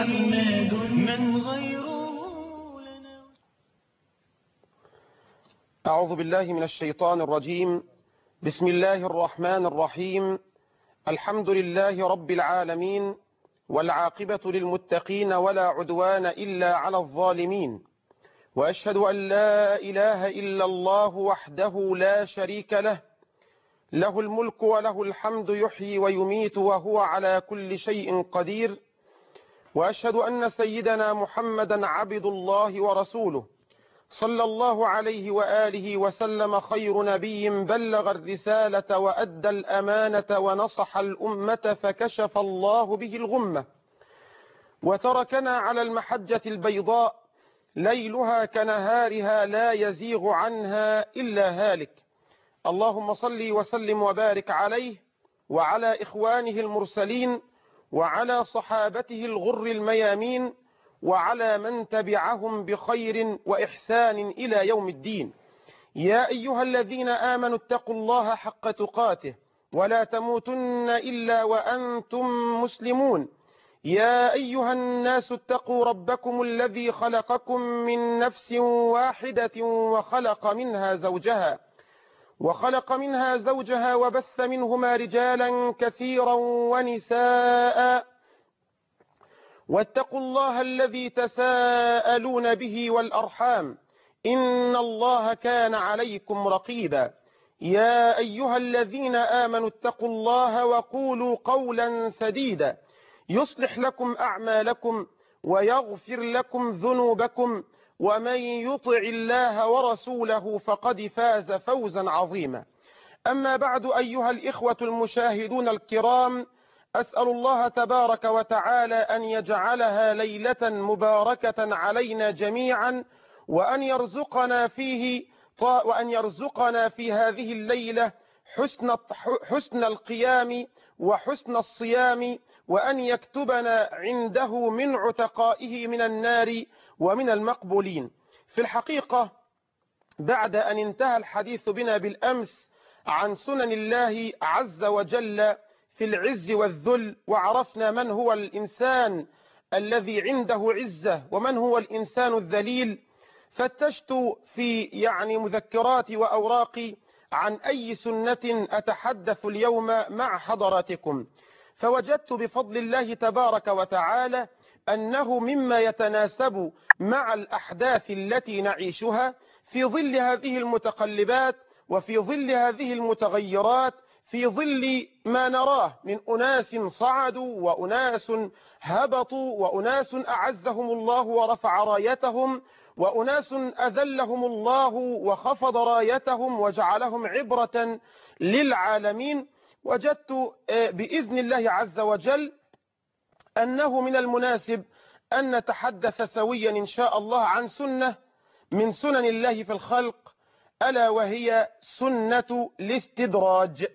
محمد من غيره لنا أعوذ بالله من الشيطان الرجيم بسم الله الرحمن الرحيم الحمد لله رب العالمين والعاقبة للمتقين ولا عدوان إلا على الظالمين وأشهد أن لا إله إلا الله وحده لا شريك له له الملك وله الحمد يحيي ويميت وهو على كل شيء قدير وأشهد أن سيدنا محمدا عبد الله ورسوله صلى الله عليه وآله وسلم خير نبي بلغ الرسالة وأدى الأمانة ونصح الأمة فكشف الله به الغمة وتركنا على المحجة البيضاء ليلها كنهارها لا يزيغ عنها إلا هالك اللهم صل وسلم وبارك عليه وعلى إخوانه المرسلين وعلى صحابته الغر الميامين وعلى من تبعهم بخير وإحسان إلى يوم الدين يا أيها الذين آمنوا اتقوا الله حق تقاته ولا تموتن إلا وأنتم مسلمون يا أيها الناس اتقوا ربكم الذي خلقكم من نفس واحدة وخلق منها زوجها وخلق منها زوجها وبث منهما رجالا كثيرا ونساء واتقوا الله الذي تساءلون به والأرحام إن الله كان عليكم رقيبا يا أيها الذين آمنوا اتقوا الله وقولوا قولا سديدا يصلح لكم أعمالكم ويغفر لكم ذنوبكم ومن يطع الله ورسوله فقد فاز فوزا عظيما أما بعد أيها الإخوة المشاهدون الكرام أسأل الله تبارك وتعالى أن يجعلها ليلة مباركة علينا جميعا وأن يرزقنا فيه وأن يرزقنا في هذه الليلة حسن حسن القيام وحسن الصيام وأن يكتبنا عنده من عتقائه من النار ومن المقبولين في الحقيقة بعد أن انتهى الحديث بنا بالأمس عن سنن الله عز وجل في العز والذل وعرفنا من هو الإنسان الذي عنده عزة ومن هو الإنسان الذليل فتشت في يعني مذكراتي وأوراقي عن أي سنة أتحدث اليوم مع حضراتكم فوجدت بفضل الله تبارك وتعالى أنه مما يتناسب مع الأحداث التي نعيشها في ظل هذه المتقلبات وفي ظل هذه المتغيرات في ظل ما نراه من أناس صعدوا وأناس هبطوا وأناس أعزهم الله ورفع رايتهم وأناس أذلهم الله وخفض رايتهم وجعلهم عبرة للعالمين وجدت بإذن الله عز وجل أنه من المناسب أن نتحدث سويا إن شاء الله عن سنة من سنن الله في الخلق ألا وهي سنة الاستدراج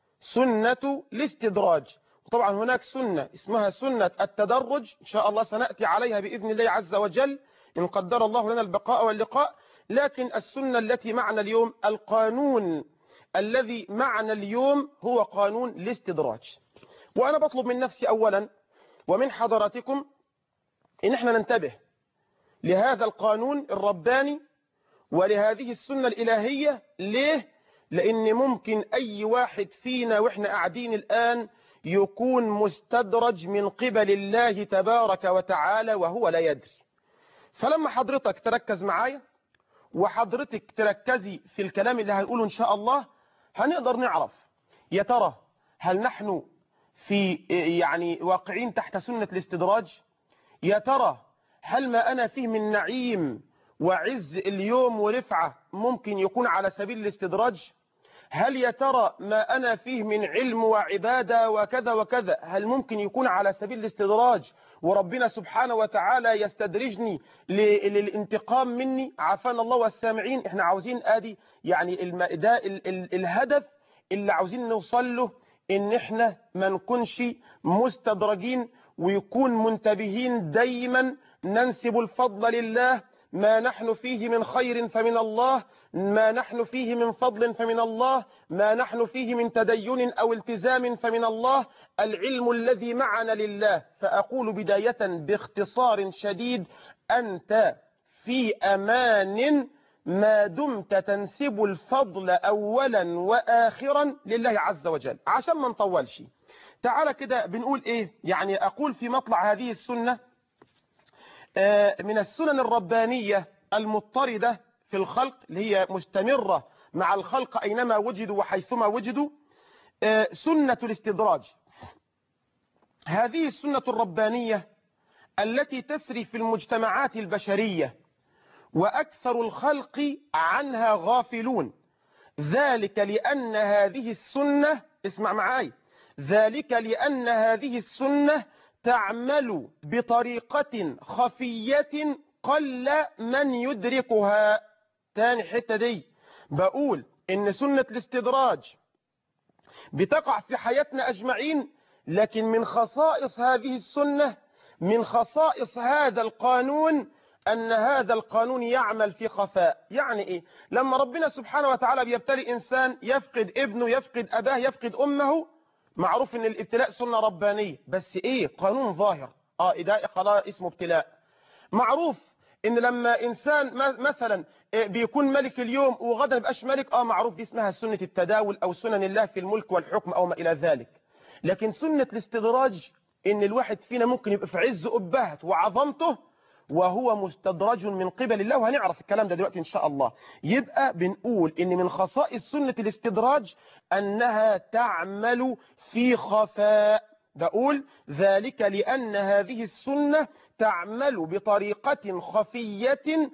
سنة الاستدراج طبعا هناك سنة اسمها سنة التدرج إن شاء الله سنأتي عليها بإذن الله عز وجل إن قدر الله لنا البقاء واللقاء لكن السنة التي معنا اليوم القانون الذي معنا اليوم هو قانون الاستدراج وأنا بطلب من نفسي أولا ومن حضراتكم إن احنا ننتبه لهذا القانون الرباني ولهذه السنة الإلهية ليه؟ لأن ممكن أي واحد فينا وإحنا قاعدين الآن يكون مستدرج من قبل الله تبارك وتعالى وهو لا يدري فلما حضرتك تركز معايا وحضرتك تركزي في الكلام اللي هنقوله إن شاء الله هنقدر نعرف يا ترى هل نحن في يعني واقعين تحت سنة الاستدراج يا ترى هل ما أنا فيه من نعيم وعز اليوم ورفعة ممكن يكون على سبيل الاستدراج هل يا ترى ما أنا فيه من علم وعبادة وكذا وكذا هل ممكن يكون على سبيل الاستدراج وربنا سبحانه وتعالى يستدرجني للانتقام مني عافانا الله والسامعين احنا عاوزين ادي يعني الم... ده ال... ال... الهدف اللي عاوزين نوصل له ان احنا ما نكونش مستدرجين ويكون منتبهين دايما ننسب الفضل لله ما نحن فيه من خير فمن الله ما نحن فيه من فضل فمن الله ما نحن فيه من تدين أو التزام فمن الله العلم الذي معنا لله فأقول بداية باختصار شديد أنت في أمان ما دمت تنسب الفضل أولا وآخرا لله عز وجل عشان ما نطولش تعالى كده بنقول إيه يعني أقول في مطلع هذه السنة من السنن الربانية المضطردة في الخلق اللي هي مستمرة مع الخلق أينما وجدوا وحيثما وجدوا سنة الاستدراج هذه السنة الربانية التي تسري في المجتمعات البشرية وأكثر الخلق عنها غافلون ذلك لأن هذه السنة اسمع معاي ذلك لأن هذه السنة تعمل بطريقة خفية قل من يدركها تاني حتة دي بقول ان سنة الاستدراج بتقع في حياتنا اجمعين لكن من خصائص هذه السنة من خصائص هذا القانون ان هذا القانون يعمل في خفاء يعني ايه لما ربنا سبحانه وتعالى بيبتلي انسان يفقد ابنه يفقد اباه يفقد امه معروف ان الابتلاء سنة ربانية بس ايه قانون ظاهر اه ده خلاص اسمه ابتلاء معروف ان لما انسان مثلا بيكون ملك اليوم وغدا يبقاش ملك اه معروف دي اسمها سنة التداول او سنن الله في الملك والحكم او ما الى ذلك لكن سنة الاستدراج ان الواحد فينا ممكن يبقى في عز أبهت وعظمته وهو مستدرج من قبل الله وهنعرف الكلام ده دلوقتي ان شاء الله يبقى بنقول ان من خصائص سنة الاستدراج انها تعمل في خفاء بقول ذلك لأن هذه السنة تعمل بطريقة خفية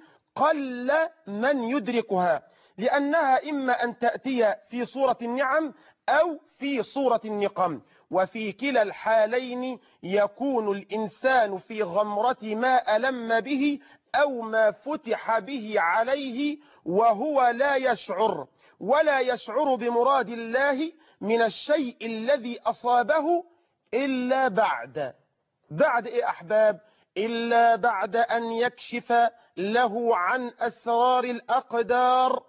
قل من يدركها لأنها إما أن تأتي في صورة النعم أو في صورة النقم وفي كلا الحالين يكون الإنسان في غمرة ما ألم به أو ما فتح به عليه وهو لا يشعر ولا يشعر بمراد الله من الشيء الذي أصابه إلا بعد بعد إيه أحباب إلا بعد أن يكشف له عن أسرار الأقدار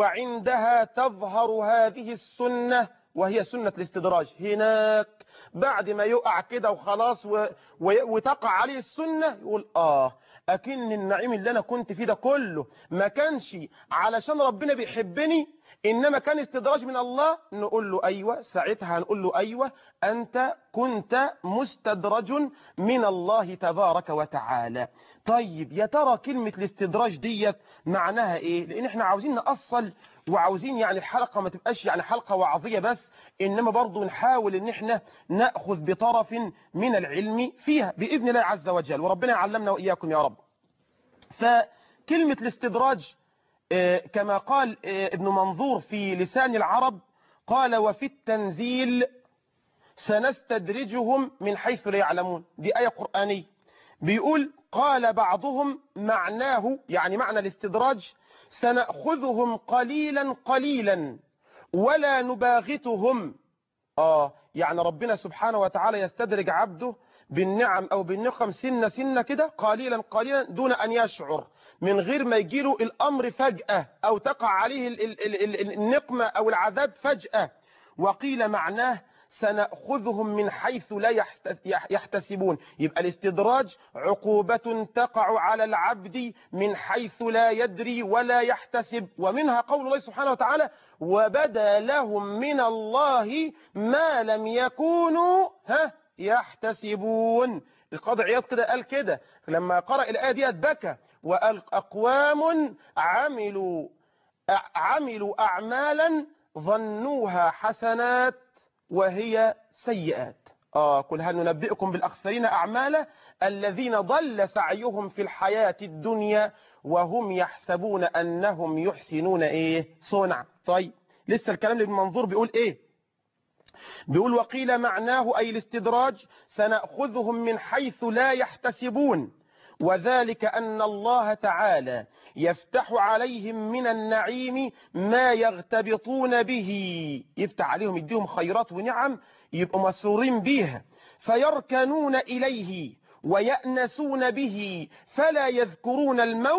وعندها تظهر هذه السنة وهي سنة الاستدراج هناك بعد ما يقع كده وخلاص و... و... وتقع عليه السنة يقول آه أكن النعيم اللي أنا كنت فيه ده كله ما كانش علشان ربنا بيحبني إنما كان استدراج من الله نقول له أيوة ساعتها هنقول له أيوة أنت كنت مستدرج من الله تبارك وتعالى طيب يا ترى كلمة الاستدراج ديت معناها إيه لأن احنا عاوزين نأصل وعاوزين يعني الحلقة ما تبقاش يعني حلقة وعظية بس إنما برضو نحاول إن احنا نأخذ بطرف من العلم فيها بإذن الله عز وجل وربنا يعلمنا وإياكم يا رب فكلمة الاستدراج كما قال ابن منظور في لسان العرب قال وفي التنزيل سنستدرجهم من حيث لا يعلمون دي آية قرآنية بيقول قال بعضهم معناه يعني معنى الاستدراج سنأخذهم قليلا قليلا ولا نباغتهم آه يعني ربنا سبحانه وتعالى يستدرج عبده بالنعم أو بالنقم سنة سنة كده قليلا قليلا دون أن يشعر من غير ما يجيله الأمر فجأة أو تقع عليه النقمة أو العذاب فجأة وقيل معناه سنأخذهم من حيث لا يحتسبون يبقى الاستدراج عقوبة تقع على العبد من حيث لا يدري ولا يحتسب ومنها قول الله سبحانه وتعالى وبدا لهم من الله ما لم يكونوا ها يحتسبون القاضي عياض كده قال كده لما قرأ الآية ديت بكى وقال أقوام عملوا عملوا أعمالا ظنوها حسنات وهي سيئات آه قل هل ننبئكم بالأخسرين أعمالا الذين ضل سعيهم في الحياة الدنيا وهم يحسبون أنهم يحسنون إيه صنع طيب لسه الكلام اللي بالمنظور بيقول إيه بيقول وقيل معناه أي الاستدراج سنأخذهم من حيث لا يحتسبون وذلك أن الله تعالى يفتح عليهم من النعيم ما يغتبطون به يفتح عليهم يديهم خيرات ونعم يبقوا مسرورين بيها فيركنون إليه ويأنسون به فلا يذكرون الموت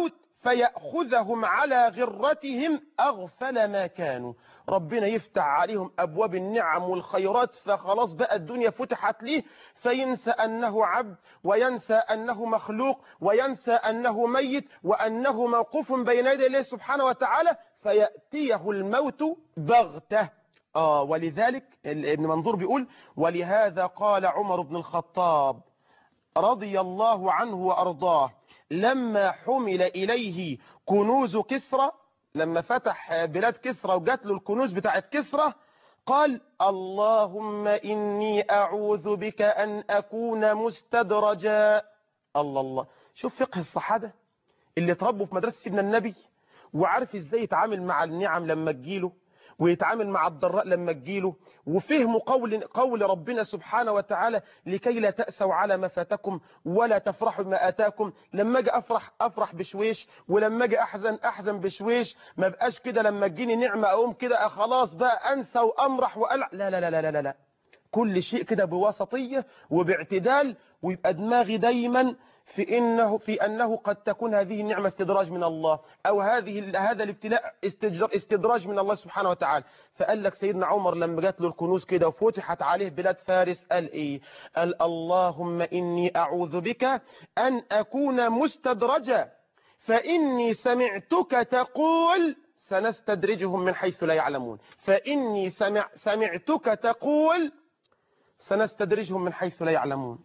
فيأخذهم على غرتهم أغفل ما كانوا ربنا يفتح عليهم أبواب النعم والخيرات فخلاص بقى الدنيا فتحت ليه فينسى أنه عبد وينسى أنه مخلوق وينسى أنه ميت وأنه موقوف بين يدي الله سبحانه وتعالى فيأتيه الموت بغته آه ولذلك ابن منظور بيقول ولهذا قال عمر بن الخطاب رضي الله عنه وأرضاه لما حمل إليه كنوز كسرى لما فتح بلاد كسرى وجات له الكنوز بتاعت كسرى قال اللهم إني أعوذ بك أن أكون مستدرجا الله الله شوف فقه الصحابة اللي تربوا في مدرسة سيدنا النبي وعارف ازاي يتعامل مع النعم لما تجيله ويتعامل مع الضراء لما تجيله وفهموا قول قول ربنا سبحانه وتعالى لكي لا تأسوا على ما فاتكم ولا تفرحوا بما آتاكم لما اجي افرح افرح بشويش ولما اجي احزن احزن بشويش ما بقاش كده لما تجيني نعمه اقوم كده خلاص بقى انسى وامرح والع لا لا لا لا لا لا كل شيء كده بوسطيه وباعتدال ويبقى دماغي دايما في انه في انه قد تكون هذه النعمه استدراج من الله او هذه هذا الابتلاء استدراج من الله سبحانه وتعالى فقال لك سيدنا عمر لما جات له الكنوز كده وفتحت عليه بلاد فارس قال ايه قال اللهم اني اعوذ بك ان اكون مستدرجا فاني سمعتك تقول سنستدرجهم من حيث لا يعلمون فاني سمع سمعتك تقول سنستدرجهم من حيث لا يعلمون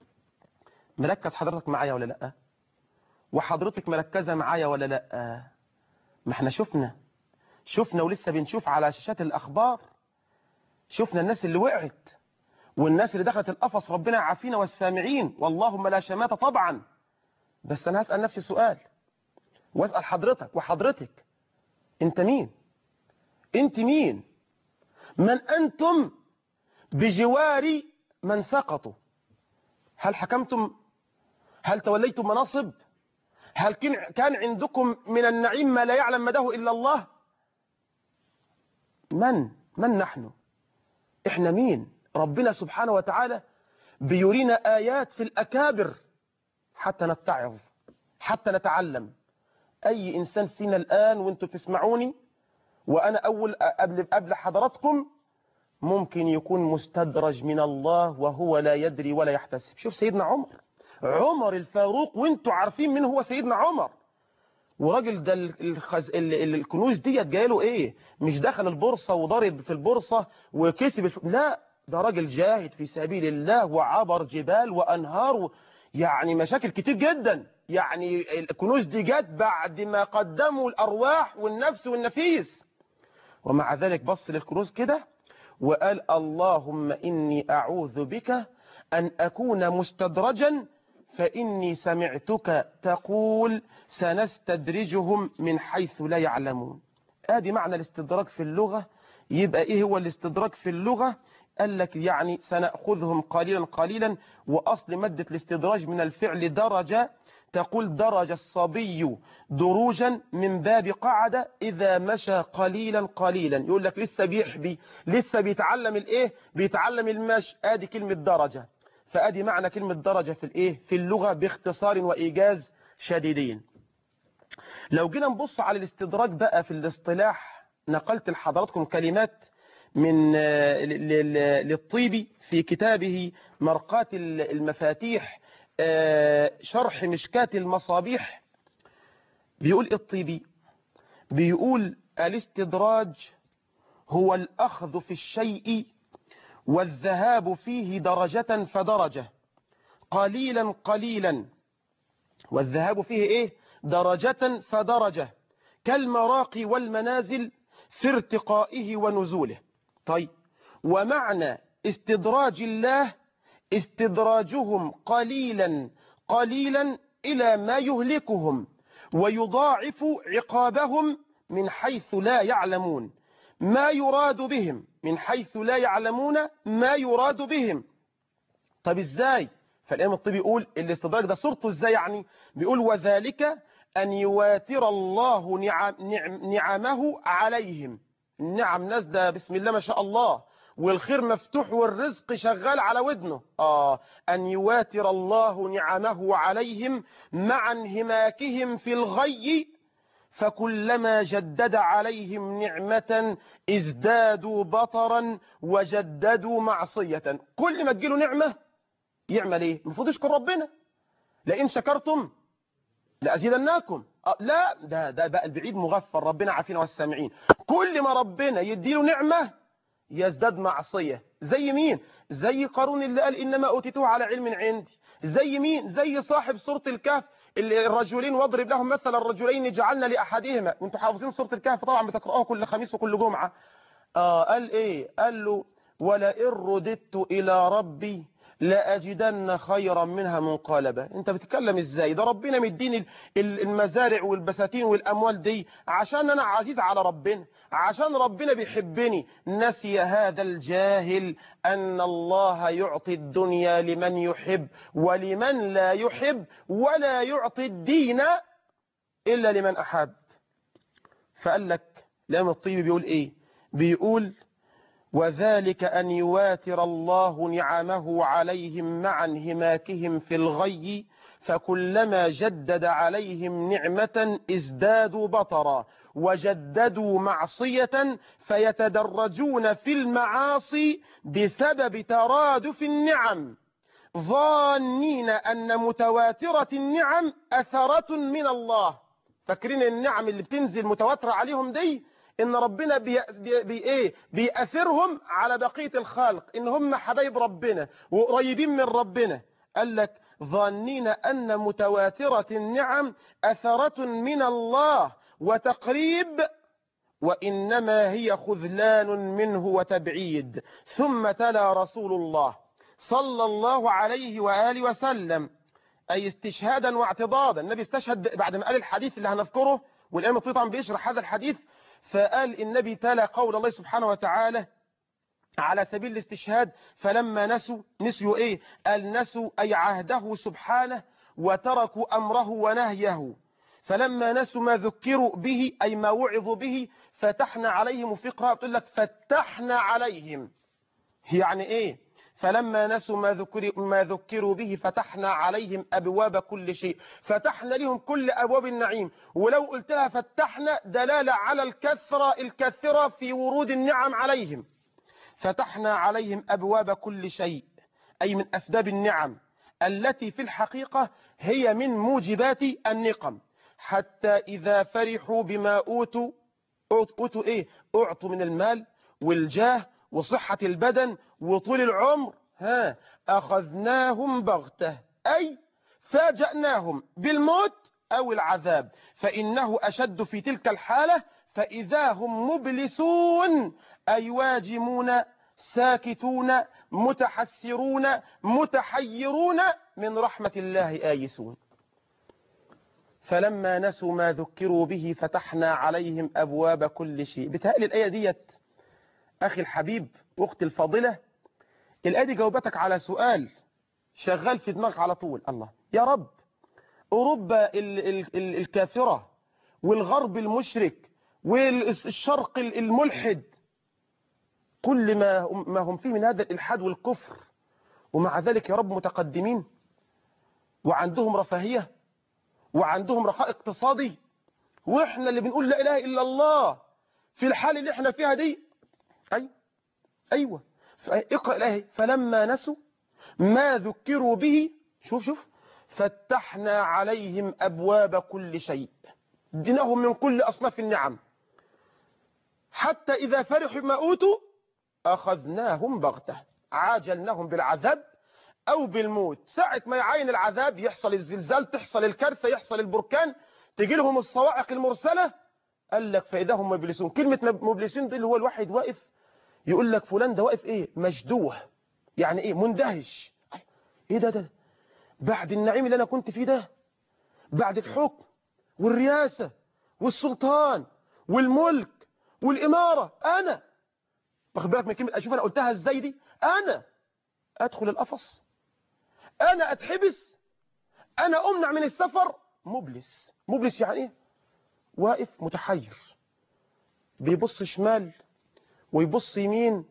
مركز حضرتك معايا ولا لا وحضرتك مركزة معايا ولا لا ما احنا شفنا شفنا ولسه بنشوف على شاشات الأخبار شفنا الناس اللي وقعت والناس اللي دخلت القفص ربنا يعافينا والسامعين واللهم لا شماتة طبعا بس أنا هسأل نفسي سؤال واسأل حضرتك وحضرتك انت مين انت مين من أنتم بجوار من سقطوا هل حكمتم هل توليتم مناصب هل كان عندكم من النعيم ما لا يعلم مداه إلا الله من من نحن احنا مين ربنا سبحانه وتعالى بيرينا آيات في الأكابر حتى نتعظ حتى نتعلم أي إنسان فينا الآن وانتم تسمعوني وأنا أول قبل قبل حضراتكم ممكن يكون مستدرج من الله وهو لا يدري ولا يحتسب شوف سيدنا عمر عمر الفاروق وانتوا عارفين من هو سيدنا عمر وراجل ده الخز... الكنوز ديت جايه له ايه مش دخل البورصه وضرب في البورصه وكسب الف... لا ده راجل جاهد في سبيل الله وعبر جبال وانهار و... يعني مشاكل كتير جدا يعني الكنوز دي جت بعد ما قدموا الارواح والنفس والنفيس ومع ذلك بص للكنوز كده وقال اللهم إني أعوذ بك أن أكون مستدرجا فإني سمعتك تقول سنستدرجهم من حيث لا يعلمون آدي معنى الاستدراج في اللغة يبقى إيه هو الاستدراج في اللغة قال لك يعني سنأخذهم قليلا قليلا وأصل مادة الاستدراج من الفعل درجة تقول درج الصبي دروجا من باب قعد إذا مشى قليلا قليلا يقول لك لسه بيحبي لسه بيتعلم الايه بيتعلم المشي ادي كلمة درجة فادي معنى كلمة درجة في الايه في اللغة باختصار وإيجاز شديدين لو جينا نبص على الاستدراج بقى في الاصطلاح نقلت لحضراتكم كلمات من للطيبي في كتابه مرقات المفاتيح شرح مشكاة المصابيح بيقول الطيبي بيقول الاستدراج هو الأخذ في الشيء والذهاب فيه درجة فدرجة قليلا قليلا والذهاب فيه ايه درجة فدرجة كالمراقي والمنازل في ارتقائه ونزوله طيب ومعنى استدراج الله استدراجهم قليلا قليلا إلى ما يهلكهم ويضاعف عقابهم من حيث لا يعلمون ما يراد بهم من حيث لا يعلمون ما يراد بهم طب ازاي فالإمام الطبي يقول الاستدراج ده صورته ازاي يعني بيقول وذلك أن يواتر الله نعم نعم نعمه عليهم النعم ناس ده بسم الله ما شاء الله والخير مفتوح والرزق شغال على ودنه آه أن يواتر الله نعمه عليهم مع انهماكهم في الغي فكلما جدد عليهم نعمة ازدادوا بطرا وجددوا معصية كل ما تجيله نعمة يعمل ايه المفروض يشكر ربنا لئن شكرتم لأزيدناكم آه لا ده ده بقى البعيد مغفر ربنا عافينا والسامعين كل ما ربنا يديله نعمة يزداد معصية زي مين زي قارون اللي قال إنما أوتيته على علم عندي زي مين زي صاحب سورة الكهف الرجلين واضرب لهم مثل الرجلين جعلنا لأحدهما انتوا حافظين سورة الكهف طبعا بتقرأوها كل خميس وكل جمعة آه قال ايه قال له ولئن رددت إلى ربي لأجدن خيرا منها منقلبة انت بتتكلم ازاي ده ربنا مديني المزارع والبساتين والأموال دي عشان أنا عزيز على ربنا عشان ربنا بيحبني نسي هذا الجاهل أن الله يعطي الدنيا لمن يحب ولمن لا يحب ولا يعطي الدين إلا لمن أحب فقال لك لام الطيب بيقول إيه بيقول وذلك أن يواتر الله نعمه عليهم مع انهماكهم في الغي فكلما جدد عليهم نعمة ازدادوا بطرا وجددوا معصية فيتدرجون في المعاصي بسبب ترادف النعم ظانين أن متواترة النعم أثرة من الله فاكرين النعم اللي بتنزل متواترة عليهم دي ان ربنا بي بي بي ايه بيأثرهم على بقية الخلق ان هم حبايب ربنا وقريبين من ربنا قال لك ظانين ان متواترة النعم اثرة من الله وتقريب وانما هي خذلان منه وتبعيد ثم تلا رسول الله صلى الله عليه وآله وسلم أي استشهادا واعتضادا النبي استشهد بعد ما قال الحديث اللي هنذكره والإمام طبعا بيشرح هذا الحديث فقال النبي تلا قول الله سبحانه وتعالى على سبيل الاستشهاد فلما نسوا نسيوا ايه قال نسوا اي عهده سبحانه وتركوا امره ونهيه فلما نسوا ما ذكروا به اي ما وعظوا به فتحنا عليهم وفي قراءه بتقول لك فتحنا عليهم يعني ايه فلما نسوا ما ذكروا ما ذكروا به فتحنا عليهم ابواب كل شيء فتحنا لهم كل ابواب النعيم ولو قلت لها فتحنا دلاله على الكثره الكثره في ورود النعم عليهم فتحنا عليهم ابواب كل شيء اي من اسباب النعم التي في الحقيقه هي من موجبات النقم حتى اذا فرحوا بما اوتوا اوتوا ايه اعطوا من المال والجاه وصحة البدن وطول العمر ها أخذناهم بغتة أي فاجأناهم بالموت أو العذاب فإنه أشد في تلك الحالة فإذا هم مبلسون أي واجمون ساكتون متحسرون متحيرون من رحمة الله آيسون فلما نسوا ما ذكروا به فتحنا عليهم أبواب كل شيء بتهيألي الآية ديت أخي الحبيب أختي الفاضلة الآية دي جاوبتك على سؤال شغال في دماغك على طول الله يا رب أوروبا ال ال ال الكافرة والغرب المشرك والشرق الملحد كل ما ما هم فيه من هذا الإلحاد والكفر ومع ذلك يا رب متقدمين وعندهم رفاهية وعندهم رخاء اقتصادي واحنا اللي بنقول لا إله إلا الله في الحال اللي احنا فيها دي أي أيوة اقرأ الآية فلما نسوا ما ذكروا به شوف شوف فتحنا عليهم أبواب كل شيء دينهم من كل أصناف النعم حتى إذا فرحوا بما أوتوا أخذناهم بغتة عاجلناهم بالعذاب أو بالموت ساعة ما يعين العذاب يحصل الزلزال تحصل الكارثة يحصل البركان تجي لهم الصواعق المرسلة قال لك فإذا هم مبلسون كلمة مبلسون دي اللي هو الواحد واقف يقول لك فلان ده واقف ايه مشدوه يعني ايه مندهش ايه ده ده بعد النعيم اللي انا كنت فيه ده بعد الحكم والرياسة والسلطان والملك والإمارة أنا واخد بالك من كلمة أشوف أنا قلتها إزاي دي أنا أدخل القفص أنا أتحبس أنا أمنع من السفر مبلس مبلس يعني إيه واقف متحير بيبص شمال ويبص يمين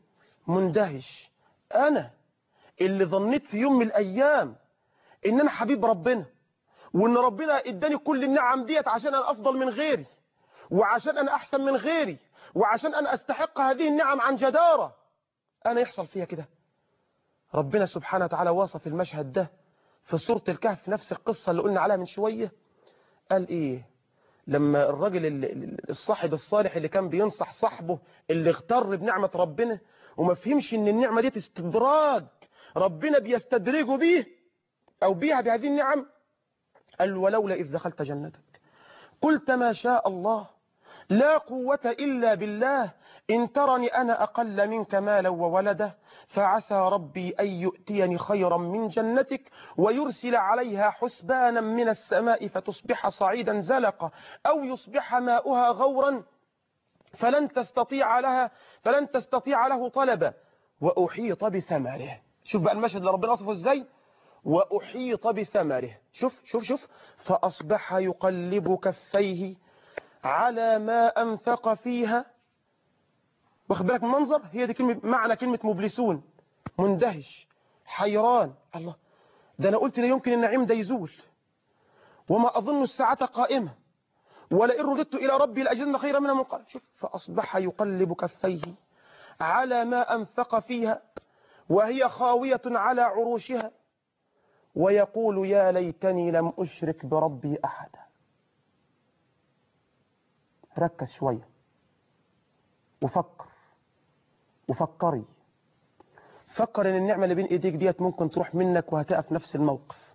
مندهش انا اللي ظنيت في يوم من الايام ان انا حبيب ربنا وان ربنا اداني كل النعم ديت عشان انا افضل من غيري وعشان انا احسن من غيري وعشان انا استحق هذه النعم عن جدارة انا يحصل فيها كده ربنا سبحانه وتعالى وصف المشهد ده في سورة الكهف نفس القصة اللي قلنا عليها من شوية قال ايه لما الراجل ال- الصاحب الصالح اللي كان بينصح صاحبه اللي اغتر بنعمة ربنا وما فهمش ان النعمة دي استدراج ربنا بيستدرجه بيه او بيها بهذه النعم قال ولولا إذ دخلت جنتك قلت ما شاء الله لا قوة إلا بالله إن ترني أنا أقل منك مالا وولدا فعسى ربي أن يؤتيني خيرا من جنتك ويرسل عليها حسبانا من السماء فتصبح صعيدا زلقا أو يصبح ماؤها غورا فلن تستطيع لها فلن تستطيع له طلبا وأحيط بثمره شوف بقى المشهد اللي ربنا وصفه ازاي وأحيط بثمره شوف شوف شوف فأصبح يقلب كفيه على ما أنفق فيها واخد بالك من المنظر هي دي كلمة معنى كلمة مبلسون مندهش حيران الله ده أنا قلت لا يمكن النعيم ده يزول وما أظن الساعة قائمة ولئن رددت إلى ربي لأجدن خيرا منها منقلب شوف فأصبح يقلب كفيه على ما أنفق فيها وهي خاوية على عروشها ويقول يا ليتني لم أشرك بربي أحدا ركز شوية وفكر وفكري فكر ان النعمة اللي بين ايديك ديت ممكن تروح منك وهتقف نفس الموقف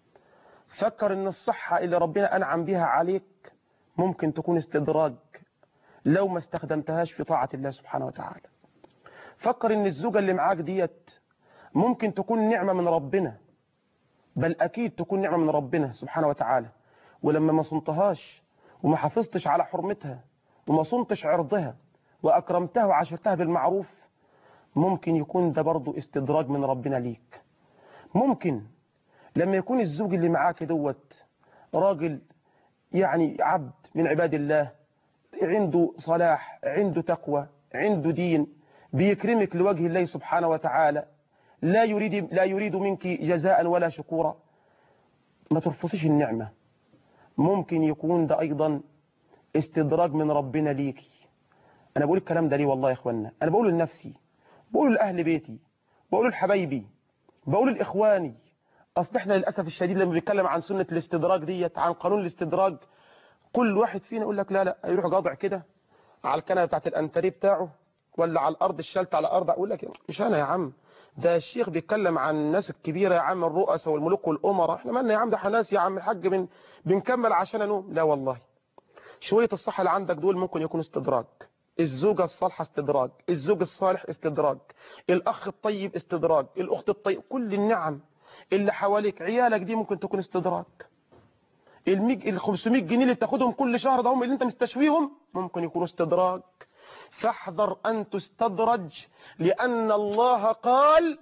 فكر ان الصحة اللي ربنا انعم بها عليك ممكن تكون استدراج لو ما استخدمتهاش في طاعة الله سبحانه وتعالى فكر ان الزوجة اللي معاك ديت ممكن تكون نعمة من ربنا بل أكيد تكون نعمة من ربنا سبحانه وتعالى ولما ما صنتهاش وما حافظتش على حرمتها وما صنتش عرضها وأكرمتها وعاشرتها بالمعروف ممكن يكون ده برضو استدراج من ربنا ليك ممكن لما يكون الزوج اللي معاك دوت راجل يعني عبد من عباد الله عنده صلاح عنده تقوى عنده دين بيكرمك لوجه الله سبحانه وتعالى لا يريد لا يريد منك جزاء ولا شكورا ما ترفضيش النعمة ممكن يكون ده أيضا استدراج من ربنا ليكي أنا بقول الكلام ده ليه والله يا إخوانا أنا بقول لنفسي بقول لأهل بيتي بقول لحبايبي بقول لإخواني أصل إحنا للأسف الشديد لما بنتكلم عن سنة الاستدراج ديت عن قانون الاستدراج كل واحد فينا يقول لك لا لا يروح قاضع كده على الكنبه بتاعت الانتريه بتاعه ولا على الارض الشلت على الارض اقول لك مش انا يا عم ده الشيخ بيتكلم عن الناس الكبيره يا عم الرؤساء والملوك والامراء احنا مالنا يا عم ده احنا ناس يا عم الحاج بن بنكمل عشان انوم لا والله شويه الصحه اللي عندك دول ممكن يكون استدراج الزوجة الصالحة استدراج الزوج الصالح استدراج الأخ الطيب استدراج الأخت الطيب كل النعم اللي حواليك عيالك دي ممكن تكون استدراج الميج ال 500 جنيه اللي بتاخدهم كل شهر ده هم اللي انت مستشويهم ممكن يكونوا استدراج فاحذر أن تستدرج لأن الله قال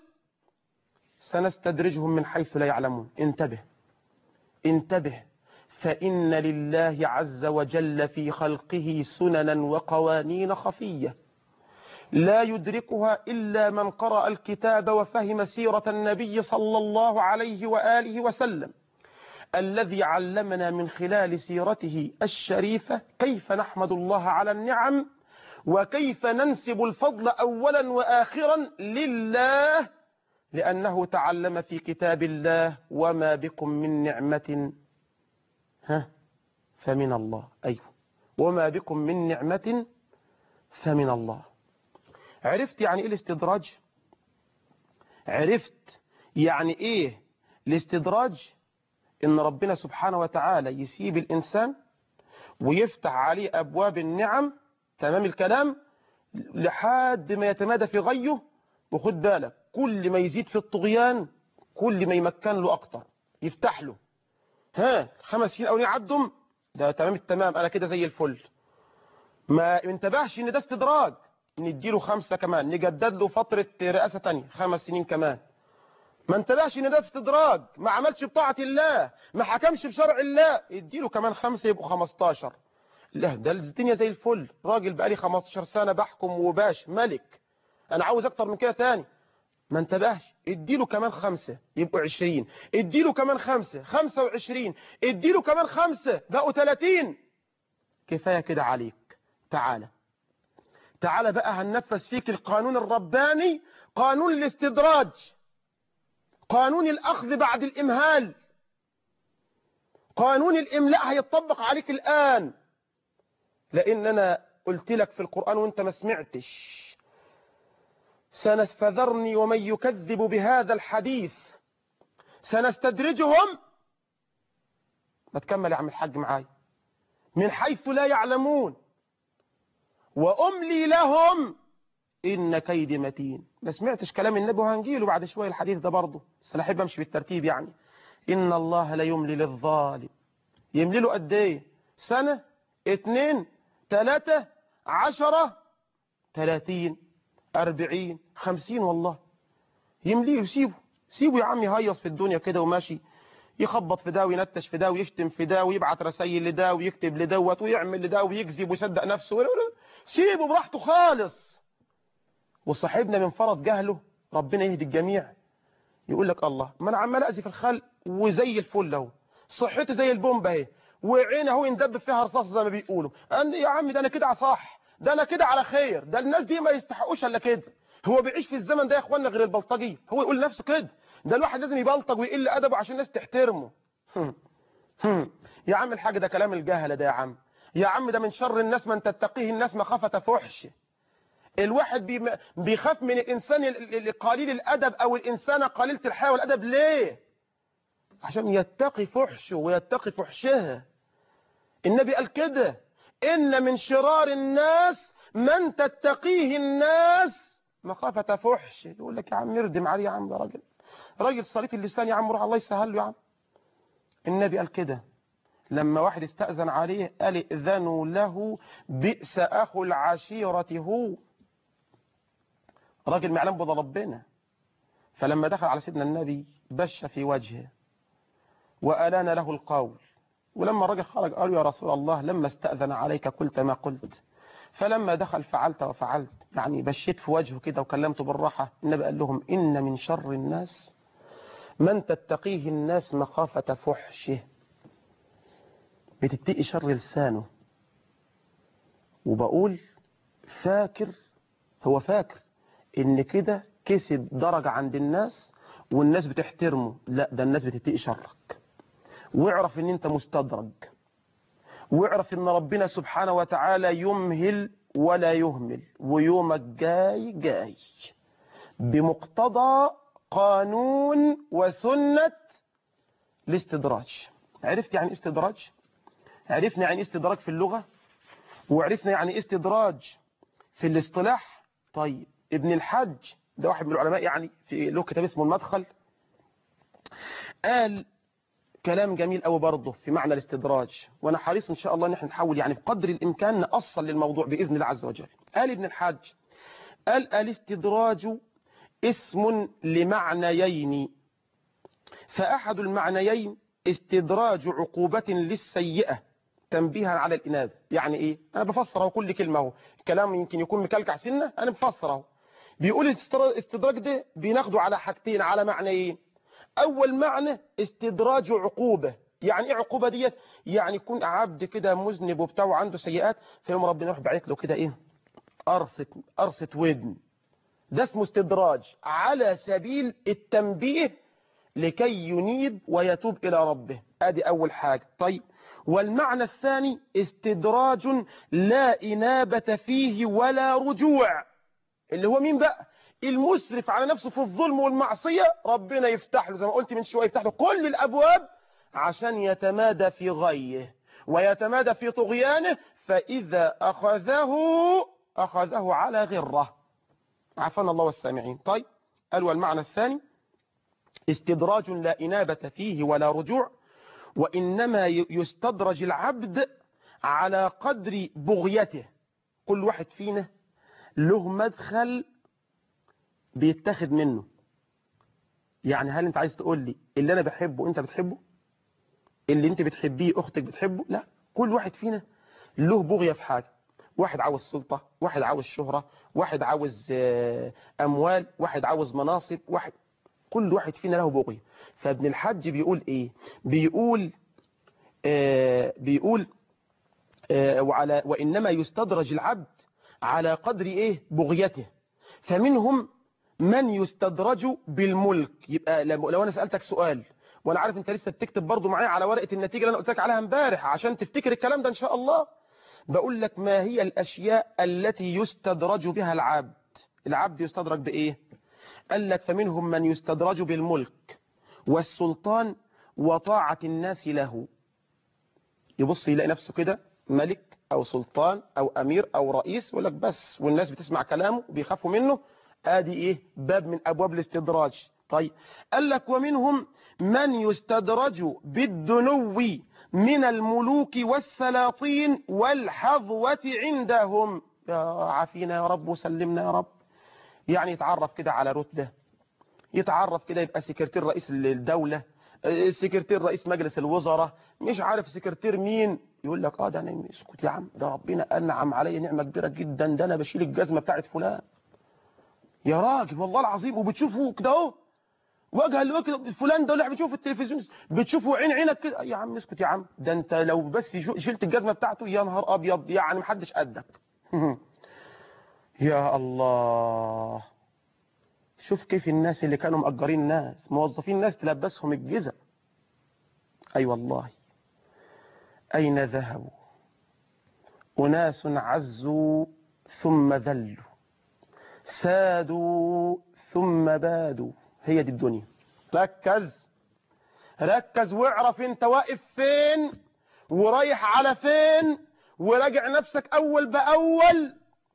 سنستدرجهم من حيث لا يعلمون انتبه انتبه فإن لله عز وجل في خلقه سننا وقوانين خفية لا يدركها إلا من قرأ الكتاب وفهم سيرة النبي صلى الله عليه وآله وسلم الذي علمنا من خلال سيرته الشريفة كيف نحمد الله على النعم وكيف ننسب الفضل أولا وآخرا لله لأنه تعلم في كتاب الله وما بكم من نعمة ها فمن الله أيوه وما بكم من نعمة فمن الله عرفت يعني إيه الاستدراج عرفت يعني إيه الاستدراج إن ربنا سبحانه وتعالى يسيب الإنسان ويفتح عليه أبواب النعم تمام الكلام لحد ما يتمادى في غيه وخد بالك كل ما يزيد في الطغيان كل ما يمكن له أكتر يفتح له ها خمس سنين أو يعدهم ده تمام التمام أنا كده زي الفل ما انتبهش إن ده استدراج نديله خمسة كمان نجدد له فترة رئاسة تانية خمس سنين كمان ما انتبهش ان ده استدراج ما عملش بطاعة الله ما حكمش بشرع الله اديله كمان خمسة يبقوا 15 لا ده الدنيا زي الفل راجل بقالي 15 سنة بحكم وباش ملك انا عاوز اكتر من كده تاني ما انتبهش اديله كمان خمسة يبقوا عشرين اديله كمان خمسة خمسة وعشرين اديله كمان خمسة بقوا تلاتين كفاية كده عليك تعالى تعالى بقى هننفذ فيك القانون الرباني قانون الاستدراج قانون الأخذ بعد الإمهال قانون الإملاء هيطبق عليك الآن لأن أنا قلت لك في القرآن وانت ما سمعتش سنستذرني ومن يكذب بهذا الحديث سنستدرجهم ما تكمل يا عم الحاج معاي من حيث لا يعلمون وأملي لهم إن كيدي متين ما سمعتش كلام النبي وهنجيله بعد شوية الحديث ده برضه بس أنا أحب أمشي بالترتيب يعني إن الله لا يملي للظالم يملي له قد إيه سنة اتنين تلاتة عشرة تلاتين أربعين خمسين والله يمليه سيبه سيبه يا عم يهيص في الدنيا كده وماشي يخبط في ده وينتش في ده ويشتم في ده ويبعت رسائل لده ويكتب لدوت ويعمل لده ويكذب ويصدق نفسه سيبه براحته خالص وصاحبنا من فرط جهله ربنا يهدي الجميع يقول لك الله ما انا عمال اذي في الخلق وزي الفل اهو صحتي زي البومبه اهي وعيني اهو يندب فيها رصاص زي ما بيقولوا أنا يا عم ده انا كده صح ده انا كده على خير ده الناس دي ما يستحقوش الا كده هو بيعيش في الزمن ده يا اخوانا غير البلطجي هو يقول لنفسه كده ده الواحد لازم يبلطج ويقل ادبه عشان الناس تحترمه يا عم الحاج ده كلام الجهله ده يا عم يا عم ده من شر الناس من تتقيه الناس مخافه فحش الواحد بي بيخاف من الانسان قليل الادب او الانسانه قليله الحياه والادب ليه عشان يتقي فحشه ويتقي فحشها النبي قال كده ان من شرار الناس من تتقيه الناس مخافه فحش يقول لك يا عم اردم عليه يا عم ده راجل راجل صليت اللسان يا عم روح الله يسهل له يا عم النبي قال كده لما واحد استأذن عليه قال ائذنوا له بئس أخو العشيرة هو راجل معلم بضى ربنا فلما دخل على سيدنا النبي بش في وجهه وألان له القول ولما الرجل خرج قال يا رسول الله لما استأذن عليك قلت ما قلت فلما دخل فعلت وفعلت يعني بشيت في وجهه كده وكلمته بالراحة النبي قال لهم إن من شر الناس من تتقيه الناس مخافة فحشه بتتقي شر لسانه وبقول فاكر هو فاكر ان كده كسب درجة عند الناس والناس بتحترمه لا ده الناس بتتقي شرك واعرف ان انت مستدرج واعرف ان ربنا سبحانه وتعالى يمهل ولا يهمل ويومك جاي جاي بمقتضى قانون وسنة الاستدراج عرفت يعني استدراج عرفنا يعني استدراج في اللغة وعرفنا يعني استدراج في الاصطلاح طيب ابن الحج ده واحد من العلماء يعني في له كتاب اسمه المدخل قال كلام جميل قوي برضه في معنى الاستدراج وانا حريص ان شاء الله ان احنا نحاول يعني بقدر الامكان نأصل للموضوع باذن الله عز وجل قال ابن الحج قال الاستدراج اسم لمعنيين فاحد المعنيين استدراج عقوبة للسيئة تنبيها على الإنابة يعني إيه أنا بفسره كل كلمة هو كلام يمكن يكون مكلكع سنة أنا بفسره بيقول الاستدراج ده بناخده على حاجتين على معنيين أول معنى استدراج عقوبة يعني إيه عقوبة ديت يعني يكون عبد كده مذنب وبتاع وعنده سيئات فيوم ربنا يروح بعت له كده إيه قرصة قرصة ودن ده اسمه استدراج على سبيل التنبيه لكي ينيب ويتوب إلى ربه ادي أول حاجة طيب والمعنى الثاني استدراج لا إنابة فيه ولا رجوع اللي هو مين بقى المسرف على نفسه في الظلم والمعصية ربنا يفتح له زي ما قلت من شوية يفتح له كل الأبواب عشان يتمادى في غيه ويتمادى في طغيانه فإذا أخذه أخذه على غره عفانا الله والسامعين طيب قال والمعنى الثاني استدراج لا إنابة فيه ولا رجوع وإنما يستدرج العبد على قدر بغيته كل واحد فينا له مدخل بيتاخد منه يعني هل انت عايز تقول لي اللي انا بحبه انت بتحبه اللي انت بتحبيه اختك بتحبه لا كل واحد فينا له بغية في حاجة واحد عاوز سلطة واحد عاوز شهرة واحد عاوز آه، أموال واحد عاوز مناصب واحد كل واحد فينا له بغية فابن الحج بيقول إيه بيقول آه بيقول آه وعلى وإنما يستدرج العبد على قدر إيه بغيته فمنهم من يستدرج بالملك يبقى لو لو أنا سألتك سؤال وأنا عارف أنت لسه بتكتب برضو معايا على ورقة النتيجة اللي أنا قلت لك عليها امبارح عشان تفتكر الكلام ده إن شاء الله بقول لك ما هي الأشياء التي يستدرج بها العبد العبد يستدرج بإيه قال لك فمنهم من يستدرج بالملك والسلطان وطاعة الناس له يبص يلاقي نفسه كده ملك أو سلطان أو أمير أو رئيس يقول لك بس والناس بتسمع كلامه وبيخافوا منه آدي إيه باب من أبواب الاستدراج طيب قال لك ومنهم من يستدرج بالدنو من الملوك والسلاطين والحظوة عندهم يا عافينا يا رب وسلمنا يا رب يعني يتعرف كده على رتبة يتعرف كده يبقى سكرتير رئيس الدولة آه، سكرتير رئيس مجلس الوزراء مش عارف سكرتير مين يقول لك اه ده انا اسكت يا عم ده ربنا انعم عليا نعمه كبيره جدا ده انا بشيل الجزمه بتاعت فلان يا راجل والله العظيم وبتشوفه كده اهو وجها لوجه فلان ده اللي بتشوفه في التلفزيون بتشوفه عين عينك كده يا عم اسكت يا عم ده انت لو بس شو- شلت الجزمه بتاعته يا نهار ابيض يعني محدش قدك يا الله شوف كيف الناس اللي كانوا مأجرين ناس موظفين ناس تلبسهم الجزم أي أيوة والله أين ذهبوا أناس عزوا ثم ذلوا سادوا ثم بادوا هي دي الدنيا ركز ركز واعرف انت واقف فين ورايح على فين وراجع نفسك أول بأول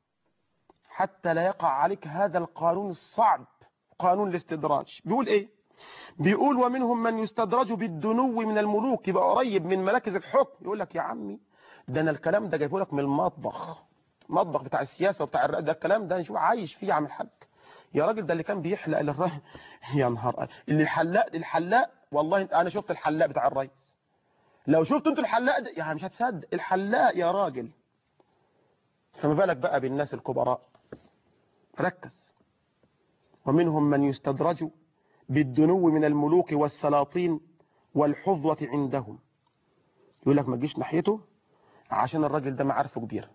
حتى لا يقع عليك هذا القانون الصعب قانون الاستدراج بيقول ايه بيقول ومنهم من يستدرج بالدنو من الملوك يبقى قريب من مراكز الحكم يقول لك يا عمي ده انا الكلام ده جايبه لك من المطبخ المطبخ بتاع السياسه وبتاع الرئاسه ده الكلام ده نشوف عايش فيه يا عم الحاج يا راجل ده اللي كان بيحلق للرهن يا نهار اللي الحلاق الحلاق والله انا شفت الحلاق بتاع الرئيس لو شفت انتوا الحلاق ده يعني مش هتصدق الحلاق يا راجل فما بالك بقى بالناس الكبراء ركز ومنهم من يستدرج بالدنو من الملوك والسلاطين والحظوة عندهم يقول لك ما تجيش ناحيته عشان الراجل ده معارفه كبيرة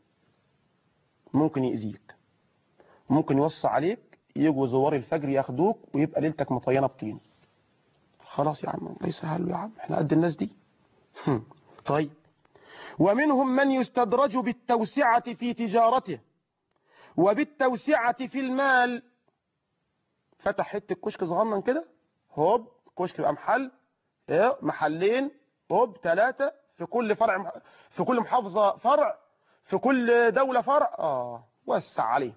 ممكن يأذيك ممكن يوصى عليك يجوا زوار الفجر ياخدوك ويبقى ليلتك مطينة بطين خلاص يا عم الله يسهل له يا عم احنا قد الناس دي هم. طيب ومنهم من يستدرج بالتوسعة في تجارته وبالتوسعة في المال فتح حته كشك صغنن كده هوب كشك يبقى محل ايه محلين هوب ثلاثة في كل فرع في كل محافظة فرع في كل دولة فرع اه وسع عليه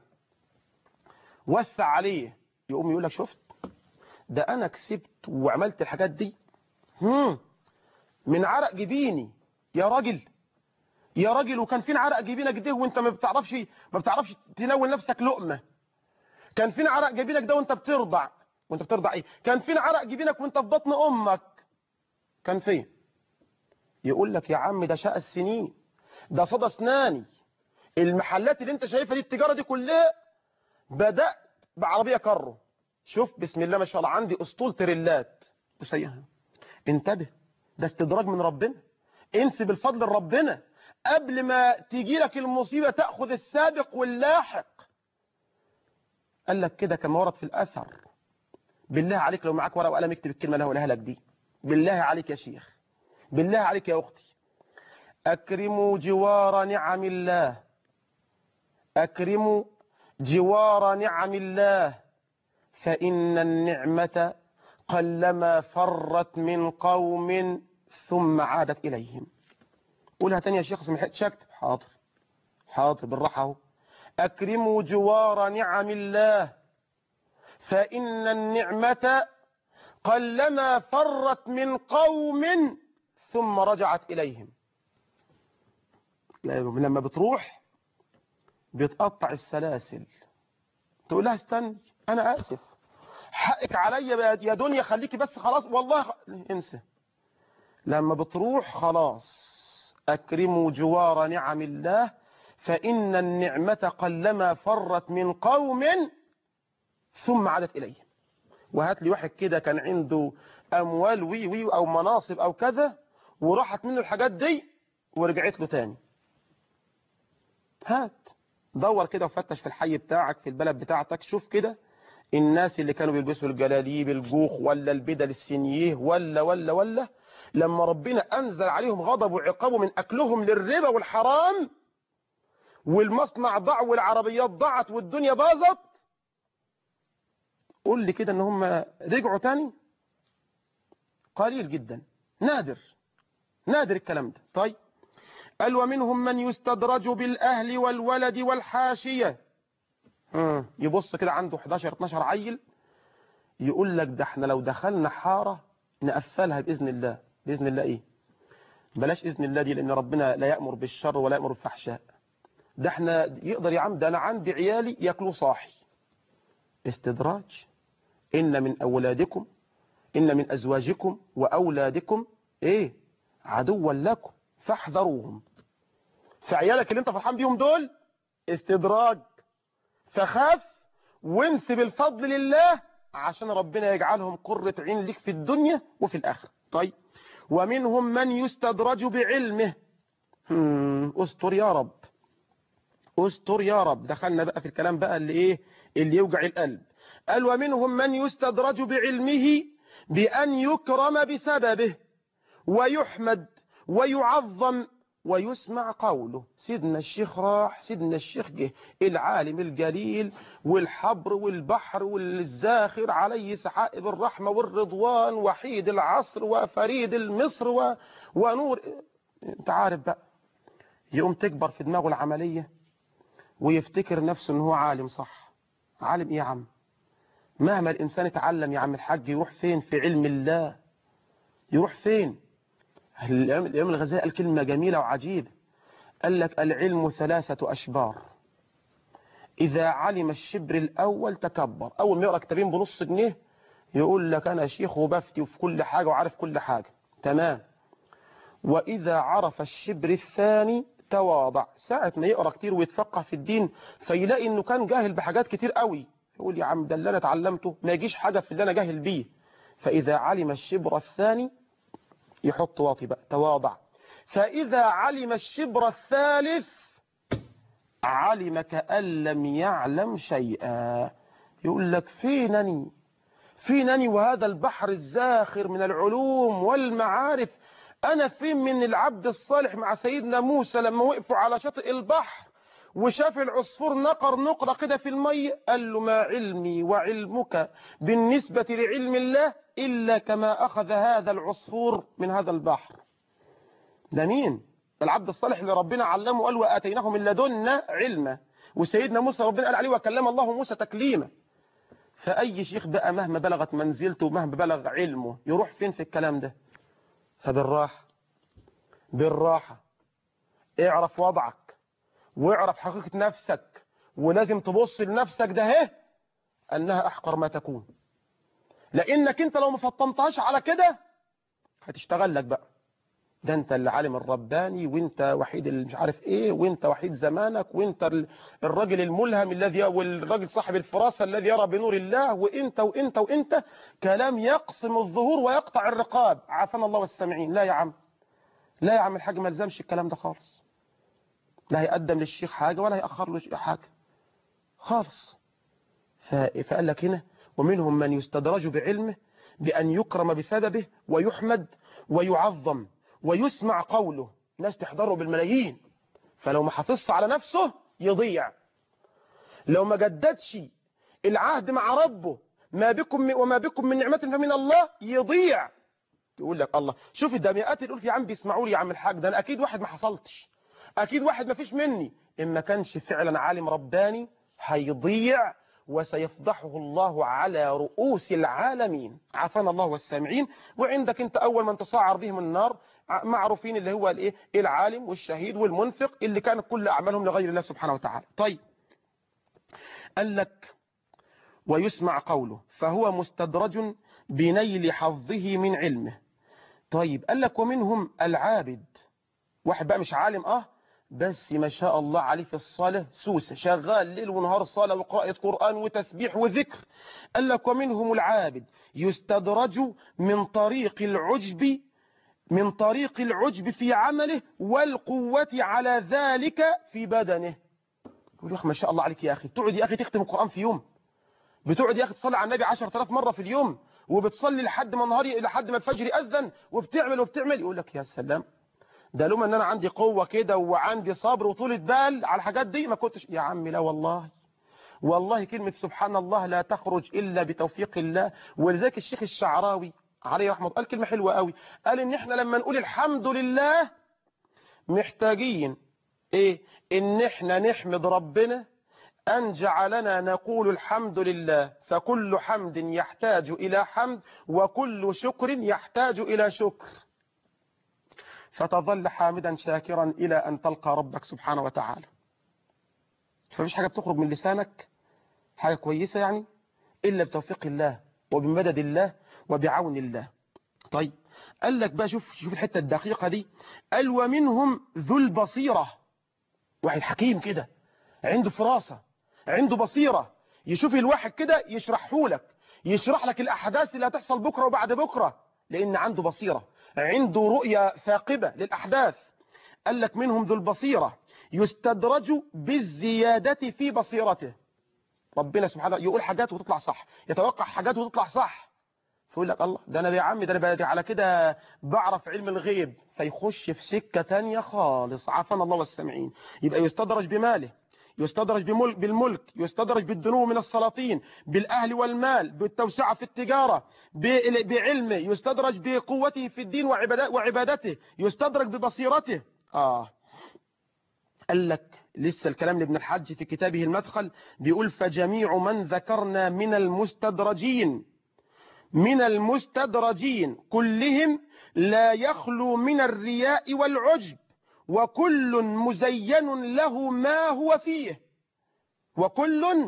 وسع عليه يقوم يقول لك شفت ده انا كسبت وعملت الحاجات دي هم من عرق جبيني يا راجل يا راجل وكان فين عرق جبينك ده وانت ما بتعرفش ما بتعرفش تنول نفسك لقمه كان فين عرق جبينك ده وانت بترضع وانت بترضع ايه كان فين عرق جبينك وانت في بطن امك كان فين يقول لك يا عم ده شاء السنين ده صدى اسناني المحلات اللي انت شايفها دي التجاره دي كلها بدات بعربيه كارو شوف بسم الله ما شاء الله عندي اسطول تريلات وسيها انتبه ده استدراج من ربنا انسب الفضل لربنا قبل ما تيجي لك المصيبه تاخذ السابق واللاحق قال لك كده كما ورد في الأثر بالله عليك لو معاك ورقة وقلم اكتب الكلمة اللي هقولها لك دي بالله عليك يا شيخ بالله عليك يا أختي أكرموا جوار نعم الله أكرموا جوار نعم الله فإن النعمة قلما فرت من قوم ثم عادت إليهم قولها تاني يا شيخ سمحت شكت حاضر حاضر بالراحة اهو أكرموا جوار نعم الله فإن النعمة قلما فرت من قوم ثم رجعت إليهم لما بتروح بتقطع السلاسل تقول لها استني أنا آسف حقك عليا يا دنيا خليكي بس خلاص والله خ... انسى لما بتروح خلاص أكرموا جوار نعم الله فإن النعمة قلما فرت من قوم ثم عادت إليه وهات لي واحد كده كان عنده أموال وي وي أو مناصب أو كذا وراحت منه الحاجات دي ورجعت له تاني هات دور كده وفتش في الحي بتاعك في البلد بتاعتك شوف كده الناس اللي كانوا بيلبسوا الجلاليب الجوخ ولا البدل السنيه ولا ولا ولا لما ربنا أنزل عليهم غضب وعقابه من أكلهم للربا والحرام والمصنع ضاع والعربيات ضاعت والدنيا باظت قول لي كده ان هم رجعوا تاني قليل جدا نادر نادر الكلام ده طيب قال ومنهم من يستدرج بالأهل والولد والحاشية مم. يبص كده عنده 11 12 عيل يقول لك ده احنا لو دخلنا حارة نقفلها بإذن الله بإذن الله ايه بلاش إذن الله دي لأن ربنا لا يأمر بالشر ولا يأمر بالفحشاء ده احنا يقدر يا عم ده انا عندي عيالي ياكلوا صاحي استدراج إن من أولادكم إن من أزواجكم وأولادكم إيه عدوا لكم فاحذروهم فعيالك اللي انت فرحان بيهم دول استدراج فخاف وانسب الفضل لله عشان ربنا يجعلهم قرة عين لك في الدنيا وفي الآخرة طيب ومنهم من يستدرج بعلمه هم، استر يا رب استر يا رب دخلنا بقى في الكلام بقى اللي ايه اللي يوجع القلب قال ومنهم من يستدرج بعلمه بأن يكرم بسببه ويحمد ويعظم ويسمع قوله سيدنا الشيخ راح سيدنا الشيخ جه العالم الجليل والحبر والبحر والزاخر عليه سحائب الرحمة والرضوان وحيد العصر وفريد المصر و... ونور انت عارف بقى يقوم تكبر في دماغه العملية ويفتكر نفسه ان هو عالم صح عالم ايه يا عم مهما الانسان اتعلم يا عم الحاج يروح فين في علم الله يروح فين الإمام الإمام الغزالي قال كلمة جميلة وعجيبة قال لك العلم ثلاثة أشبار إذا علم الشبر الأول تكبر أول ما يقرأ كتابين بنص جنيه يقول لك أنا شيخ وبفتي وفي كل حاجة وعارف كل حاجة تمام وإذا عرف الشبر الثاني تواضع ساعة ما يقرأ كتير ويتفقه في الدين فيلاقي إنه كان جاهل بحاجات كتير قوي يقول يا عم ده اللي أنا اتعلمته ما يجيش حاجة في اللي أنا جاهل بيه فإذا علم الشبر الثاني يحط واطي بقى تواضع فإذا علم الشبر الثالث علم كأن لم يعلم شيئا يقول لك فينني فينني وهذا البحر الزاخر من العلوم والمعارف أنا فين من العبد الصالح مع سيدنا موسى لما وقفوا على شاطئ البحر وشاف العصفور نقر نقرة كده في المي قال له ما علمي وعلمك بالنسبة لعلم الله إلا كما أخذ هذا العصفور من هذا البحر ده مين العبد الصالح اللي ربنا علمه قال وآتيناه من لدنا علما وسيدنا موسى ربنا قال عليه وكلم الله موسى تكليما فأي شيخ بقى مهما بلغت منزلته ومهما بلغ علمه يروح فين في الكلام ده فبالراحة بالراحة اعرف وضعك واعرف حقيقة نفسك ولازم تبص لنفسك ده اهي انها احقر ما تكون لانك انت لو ما فطنتهاش على كده هتشتغل لك بقى ده انت العالم الرباني وانت وحيد اللي مش عارف ايه وانت وحيد زمانك وانت الراجل الملهم الذي والراجل صاحب الفراسة الذي يرى بنور الله وانت وانت وانت كلام يقسم الظهور ويقطع الرقاب عافانا الله والسامعين لا يا عم لا يا عم الحاج ما لزمش الكلام ده خالص لا هيقدم للشيخ حاجة ولا هيأخر له حاجة خالص فقال لك هنا ومنهم من يستدرج بعلمه بأن يكرم بسببه ويحمد ويعظم ويسمع قوله ناس تحضره بالملايين فلو ما حافظش على نفسه يضيع لو ما جددش العهد مع ربه ما بكم من وما بكم من نعمة فمن الله يضيع يقول لك الله شوف ده مئات يقول يا عم بيسمعوا لي يا عم الحاج ده انا اكيد واحد ما حصلتش اكيد واحد ما فيش مني ان ما كانش فعلا عالم رباني هيضيع وسيفضحه الله على رؤوس العالمين عافانا الله والسامعين وعندك انت اول من تصاعر بهم النار معروفين اللي هو الايه العالم والشهيد والمنفق اللي كانت كل اعمالهم لغير الله سبحانه وتعالى طيب قال لك ويسمع قوله فهو مستدرج بنيل حظه من علمه طيب قال لك ومنهم العابد واحد بقى مش عالم اه بس ما شاء الله عليه في الصلاة سوسة شغال ليل ونهار صلاة وقراءة قرآن وتسبيح وذكر قال لك ومنهم العابد يستدرج من طريق العجب من طريق العجب في عمله والقوة على ذلك في بدنه يقول يا أخي ما شاء الله عليك يا أخي بتقعد يا أخي تختم القرآن في يوم بتقعد يا أخي تصلي على النبي 10000 مرة في اليوم وبتصلي لحد ما نهاري لحد ما الفجر أذن وبتعمل وبتعمل يقول لك يا سلام ده لوم ان انا عندي قوة كده وعندي صبر وطولة بال على الحاجات دي ما كنتش يا عمي لا والله والله كلمة سبحان الله لا تخرج إلا بتوفيق الله ولذلك الشيخ الشعراوي عليه رحمه الله قال كلمة حلوة قوي قال ان احنا لما نقول الحمد لله محتاجين ايه ان احنا نحمد ربنا أن جعلنا نقول الحمد لله فكل حمد يحتاج إلى حمد وكل شكر يحتاج إلى شكر فتظل حامدا شاكرا إلى أن تلقى ربك سبحانه وتعالى فمش حاجة بتخرج من لسانك حاجة كويسة يعني إلا بتوفيق الله وبمدد الله وبعون الله طيب قال لك بقى شوف شوف الحتة الدقيقة دي قال ومنهم ذو البصيرة واحد حكيم كده عنده فراسة عنده بصيرة يشوف الواحد كده يشرحه لك يشرح لك الأحداث اللي هتحصل بكرة وبعد بكرة لأن عنده بصيرة عنده رؤية ثاقبة للأحداث قال لك منهم ذو البصيرة يستدرج بالزيادة في بصيرته ربنا سبحانه يقول حاجات وتطلع صح يتوقع حاجات وتطلع صح فيقول لك الله ده انا يا عم ده انا على كده بعرف علم الغيب فيخش في سكة تانية خالص عافانا الله والسامعين يبقى يستدرج بماله يستدرج بملك بالملك يستدرج بالدنو من السلاطين بالأهل والمال بالتوسعة في التجارة بعلمه يستدرج بقوته في الدين وعبادته يستدرج ببصيرته آه قال لك لسه الكلام لابن الحج في كتابه المدخل بيقول فجميع من ذكرنا من المستدرجين من المستدرجين كلهم لا يخلو من الرياء والعجب وكل مزين له ما هو فيه وكل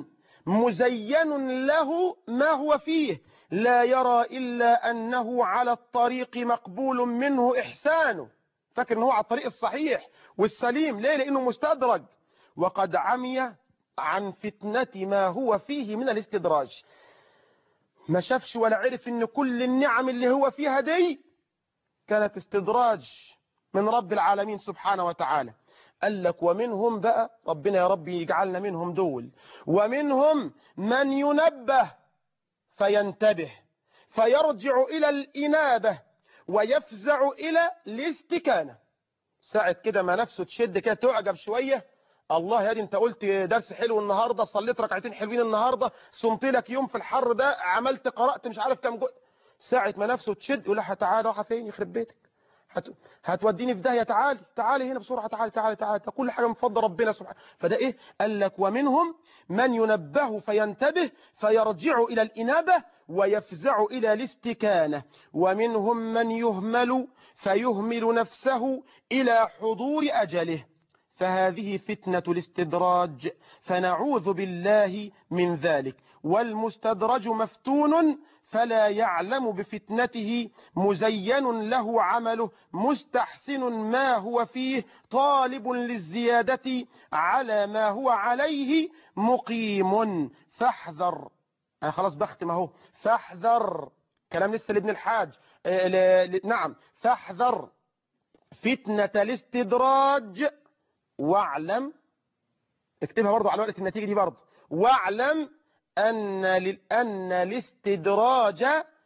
مزين له ما هو فيه لا يرى إلا أنه على الطريق مقبول منه إحسانه فاكر أنه على الطريق الصحيح والسليم ليه لأنه مستدرج وقد عمي عن فتنة ما هو فيه من الاستدراج ما شافش ولا عرف ان كل النعم اللي هو فيها دي كانت استدراج من رب العالمين سبحانه وتعالى قال لك ومنهم بقى ربنا يا رب يجعلنا منهم دول ومنهم من ينبه فينتبه فيرجع إلى الإنابة ويفزع إلى الاستكانة ساعة كده ما نفسه تشد كده تعجب شوية الله يا دي انت قلت درس حلو النهاردة صليت ركعتين حلوين النهاردة صمت لك يوم في الحر ده عملت قرأت مش عارف كم جو... ساعة ما نفسه تشد يقول لها تعالى راح فين يخرب بيتك هت... هتوديني في داهية تعالي تعالي هنا بسرعة تعالي تعالي تعالي كل حاجة من فضل ربنا سبحانه فده ايه قال لك ومنهم من ينبه فينتبه فيرجع إلى الإنابة ويفزع إلى الاستكانة ومنهم من يهمل فيهمل نفسه إلى حضور أجله فهذه فتنة الاستدراج فنعوذ بالله من ذلك والمستدرج مفتون فلا يعلم بفتنته مزين له عمله مستحسن ما هو فيه طالب للزيادة على ما هو عليه مقيم فاحذر أنا خلاص بختم اهو فاحذر كلام لسه لابن الحاج نعم فاحذر فتنة الاستدراج واعلم اكتبها برضو على ورقة النتيجة دي برضو واعلم أن, أن الاستدراج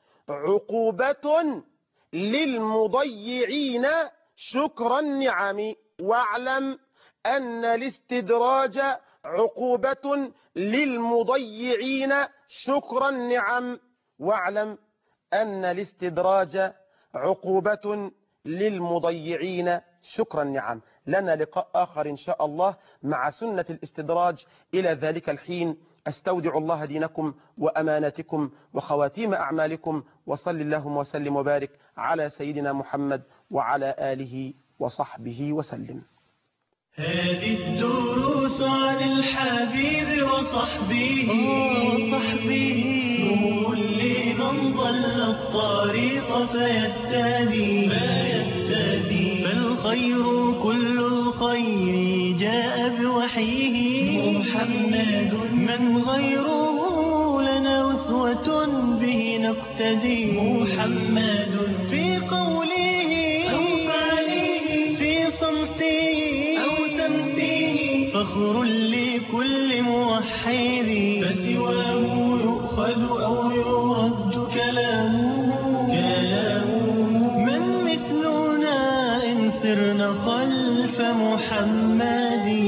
عقوبة للمضيعين شكر النعم واعلم أن الاستدراج عقوبة للمضيعين شكر النعم واعلم أن الاستدراج عقوبة للمضيعين شكر النعم لنا لقاء آخر إن شاء الله مع سنة الاستدراج إلى ذلك الحين أستودع الله دينكم وأمانتكم وخواتيم أعمالكم وصل اللهم وسلم وبارك على سيدنا محمد وعلى آله وصحبه وسلم هذه الدروس عن الحبيب وصحبه وصحبه نور لمن ضل الطريق فيهتدي فيهتدي فالخير الخير كل الخير جاء بوحيه محمد من غيره لنا أسوة به نقتدي محمد في قوله أو فعله في صمته أو تمثيله فخر لكل موحد فسواه يؤخذ أو يرد كلامه كلامه من مثلنا إن سرنا خلف محمد